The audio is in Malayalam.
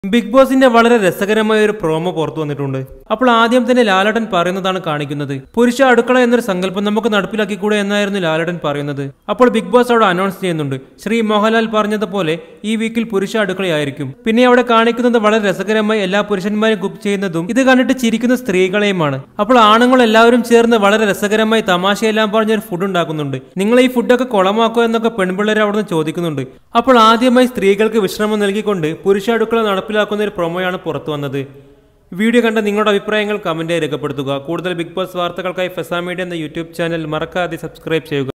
ബിഗ് ബോസിന്റെ വളരെ രസകരമായ ഒരു പ്രോമോ പുറത്തു വന്നിട്ടുണ്ട് അപ്പോൾ ആദ്യം തന്നെ ലാലട്ടൻ പറയുന്നതാണ് കാണിക്കുന്നത് പുരുഷ അടുക്കള എന്നൊരു സങ്കല്പം നമുക്ക് നടപ്പിലാക്കിക്കൂടെ എന്നായിരുന്നു ലാലട്ടൻ പറയുന്നത് അപ്പോൾ ബിഗ് ബോസ് അവിടെ അനൗൺസ് ചെയ്യുന്നുണ്ട് ശ്രീ മോഹൻലാൽ പറഞ്ഞതുപോലെ ഈ വീക്കിൽ പുരുഷ അടുക്കളയായിരിക്കും പിന്നെ അവിടെ കാണിക്കുന്നത് വളരെ രസകരമായി എല്ലാ പുരുഷന്മാരും കുക്ക് ചെയ്യുന്നതും ഇത് കണ്ടിട്ട് ചിരിക്കുന്ന സ്ത്രീകളെയുമാണ് അപ്പോൾ ആണുങ്ങൾ എല്ലാവരും ചേർന്ന് വളരെ രസകരമായി തമാശയെല്ലാം പറഞ്ഞ ഒരു ഫുഡ് ഉണ്ടാക്കുന്നുണ്ട് നിങ്ങൾ ഈ ഫുഡൊക്കെ കുളമാക്കോ എന്നൊക്കെ പെൺപിള്ളേർ അവിടുന്ന് ചോദിക്കുന്നുണ്ട് അപ്പോൾ ആദ്യമായി സ്ത്രീകൾക്ക് വിശ്രമം നൽകിക്കൊണ്ട് പുരുഷ അടുക്കള നടപ്പിലാക്കുന്ന ഒരു പ്രൊമോയാണ് പുറത്തു വന്നത് വീഡിയോ കണ്ട നിങ്ങളുടെ അഭിപ്രായങ്ങൾ കമന്റായി രേഖപ്പെടുത്തുക കൂടുതൽ ബിഗ് ബോസ് വാർത്തകൾക്കായി ഫെസാ മീഡിയ എന്ന യൂട്യൂബ് ചാനൽ മറക്കാതെ സബ്സ്ക്രൈബ് ചെയ്യുക